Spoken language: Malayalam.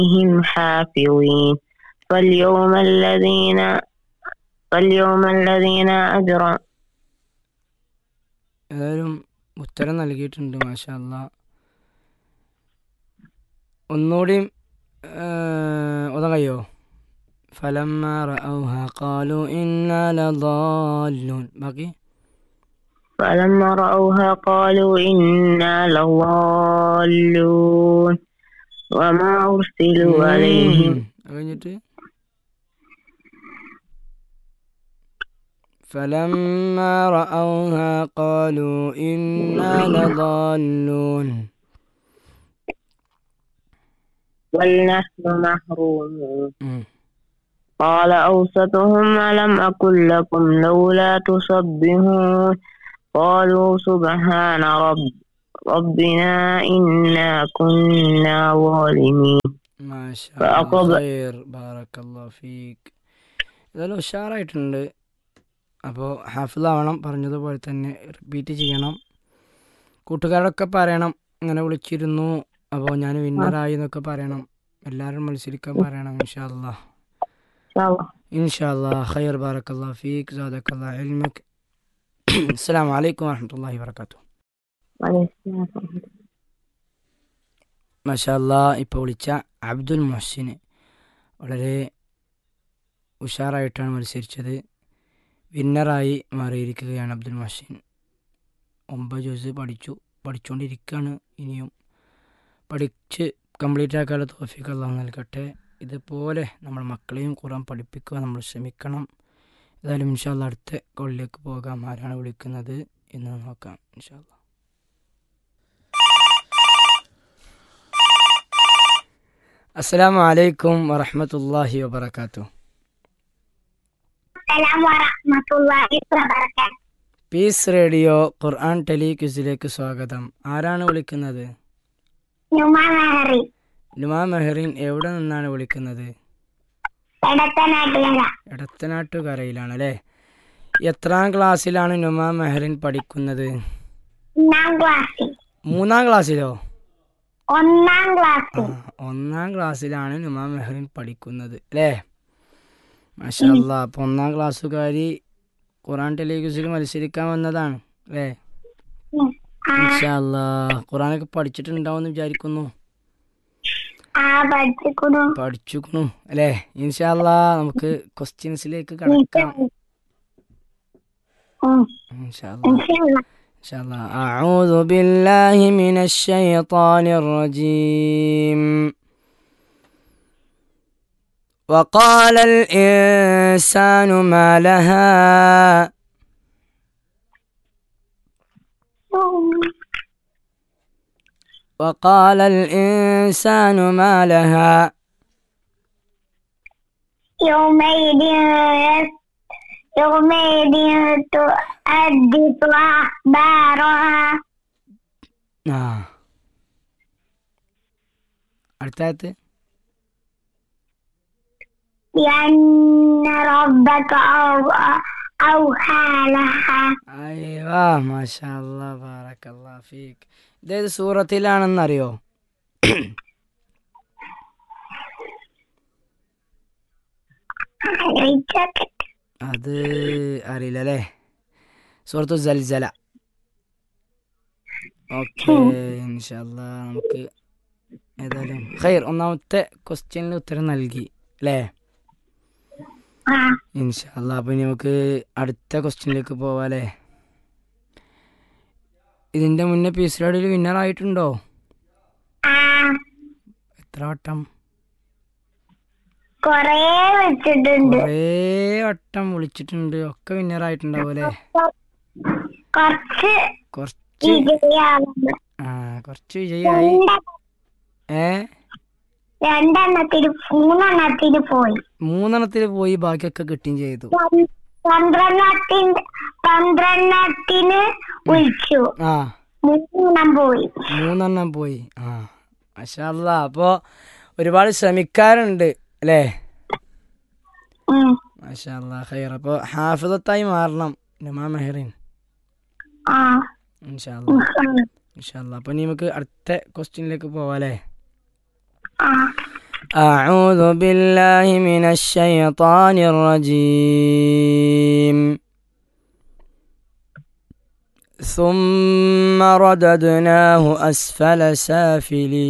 عليهم حافظين فاليوم الذين فاليوم الذين أجرم ഏതായാലും ഉത്തരം നൽകിയിട്ടുണ്ട് മാഷാ അല്ലാ ഒന്നുകൂടിയും ഒതാ കഴിയോ فلما رأوها قالوا إنا لضالون باقي فلما رأوها قالوا إنا لضالون وما أرسلوا عليهم അത് കഴിഞ്ഞിട്ട് فلما رأوها قالوا إنا لضالون بل نحن محرومون ഉം. قال أوسطهم ألم أقل لكم لولا تصبحون قالوا سبحان رب ربنا إنا كنا ظالمين ما شاء فأقب- الله خير بارك الله فيك ഇതെല്ലാം ഉഷാറായിട്ടുണ്ട് അപ്പോൾ ഹാഫിളാവണം പറഞ്ഞതുപോലെ തന്നെ റിപ്പീറ്റ് ചെയ്യണം കൂട്ടുകാരൊക്കെ പറയണം ഇങ്ങനെ വിളിച്ചിരുന്നു അപ്പോൾ ഞാൻ വിന്നറായി എന്നൊക്കെ പറയണം എല്ലാവരും മത്സരിക്കാൻ പറയണം ഇൻഷാ അല്ലാ إن شاء الله إن شاء الله خير بارك الله فيك زادك الله علمك السلام عليكم ورحمة الله وبركاته وعليكم السلام ورحمة الله. മഷാല്ല ഇപ്പോൾ വിളിച്ച അബ്ദുൽ മൊഹസിന് വളരെ ഉഷാറായിട്ടാണ് മത്സരിച്ചത് വിന്നറായി മാറിയിരിക്കുകയാണ് അബ്ദുൽ മൊഹസിൻ ഒമ്പത് ജോസ് പഠിച്ചു പഠിച്ചുകൊണ്ടിരിക്കുകയാണ് ഇനിയും പഠിച്ച് കംപ്ലീറ്റ് ആക്കാനുള്ള തോഫിക്ക് അള്ളാഹു നൽകട്ടെ ഇതുപോലെ നമ്മൾ മക്കളെയും ഖുറാൻ പഠിപ്പിക്കുക നമ്മൾ ശ്രമിക്കണം ഏതായാലും ഇൻഷാല്ല അടുത്ത കോളിലേക്ക് പോകാം ആരാണ് വിളിക്കുന്നത് എന്ന് നോക്കാം ഇൻഷാല്ല അസ്സലാമു അലൈക്കും വറഹ്മത്തുള്ളാഹി വബറകാതുഹു السلام ورحمة الله وبركاته പീസ് റേഡിയോ ഖുർആൻ ടെലി ക്വിസിലേക്ക് സ്വാഗതം ആരാണ് വിളിക്കുന്നത് നുമാ മെഹറി നുമാ മെഹറിൻ എവിടെ നിന്നാണ് വിളിക്കുന്നത് എടത്തനാട്ടുകര എടത്തനാട്ടുകരയിലാണ് അല്ലേ എത്രാം ക്ലാസ്സിലാണ് നുമാ മെഹറിൻ പഠിക്കുന്നത് ഒന്നാം ക്ലാസ്സിൽ മൂന്നാം ക്ലാസ്സിലോ ഒന്നാം ആ ക്ലാസ്സിൽ ഒന്നാം ക്ലാസ്സിലാണ് നുമാ മെഹറിൻ പഠിക്കുന്നത് അല്ലേ മാഷല്ല അപ്പൊ ഒന്നാം ക്ലാസ്സുകാരി ഖുറാൻ ടെലി ക്വിസിൽ മത്സരിക്കാൻ വന്നതാണ് അല്ലേ ഉം. ആ ഇൻഷാല്ല ഖുറാനൊക്കെ പഠിച്ചിട്ടുണ്ടാവും വിചാരിക്കുന്നു ആ പഠിച്ചിക്കുന്നു പഠിച്ചുക്കണു അല്ലേ ഇൻഷാല്ല നമുക്ക് ക്വസ്റ്റ്യൻസിലേക്ക് കടക്കാം ഉം. ഇൻഷാല്ല ഇൻഷാല്ലാ. ഇൻഷാല്ല أعوذ بالله من الشيطان الرجيم وقال الإنسان ما لها وقال الإنسان ما لها يومئذ يومئذ تحدث أخبارها ആ അടുത്തായത് بأن ربك أو- أوحى لها അയ്യോ മാഷാല്ലാ ബാറക്കല്ലാ ഫീക്ക് ഇതേത് സൂറത്തിലാണെന്നറിയോ ആലോചിച്ചോക്കട്ടെ. അത് അറിയില്ല അല്ലേ സൂറത്തു ജൽജല ഓക്കെ ഇൻഷാല്ലാ നമുക്ക് ഏതായാലും ഖൈർ ഒന്നാമത്തെ ക്വസ്റ്റ്യനിൽ ഉത്തരം നൽകി അല്ലേ ആ ഇൻഷാല്ലാ അപ്പൊ ഇനി നമുക്ക് അടുത്ത ക്വസ്റ്റ്യനിലേക്ക് പോവാല്ലേ ഇതിന്റെ മുന്നേ പീസ് റേഡിയോയിൽ വിന്നർ ആയിട്ടുണ്ടോ ആ എത്ര വട്ടം കൊറേ വെച്ചിട്ടുണ്ട് കുറേ വട്ടം വിളിച്ചിട്ടുണ്ട് ഒക്കെ വിന്നർ ആയിട്ടുണ്ടാവും അല്ലേ കുറച്ച് കുറച്ച് വിജയാവുന്നു ആ കുറച്ച് വിജയായി ഏ രണ്ടെണ്ണത്തിന് മൂന്നെണ്ണത്തിന് പോയി മൂന്നെണ്ണത്തിൽ പോയി ബാക്കിയൊക്കെ കിട്ടുകയും ചെയ്തു പൻ- പന്ത്രണ്ടെണ്ണത്തിന് പന്ത്രണ്ടെണ്ണത്തിന് വിളിച്ചു ആ മൂന്നെണ്ണം പോയി മൂന്നെണ്ണം പോയി ആ മഷാല്ല അപ്പോ ഒരുപാട് ശ്രമിക്കാറുണ്ട് അല്ലേ ഉം. മഷാല്ല ഖൈർ അപ്പോൾ ഹാഫിദത്തായി മാറണം നുമാ മെഹറിൻ ആ ഇൻഷാല്ല ഉം. ഇൻഷാല്ല അപ്പോൾ ഇനി നമുക്ക് അടുത്ത ക്വസ്റ്റ്യനിലേക്ക് പോവാം അല്ലേ ആ أعوذ بالله من الشيطان الرجيم ثم رددناه أسفل سافلين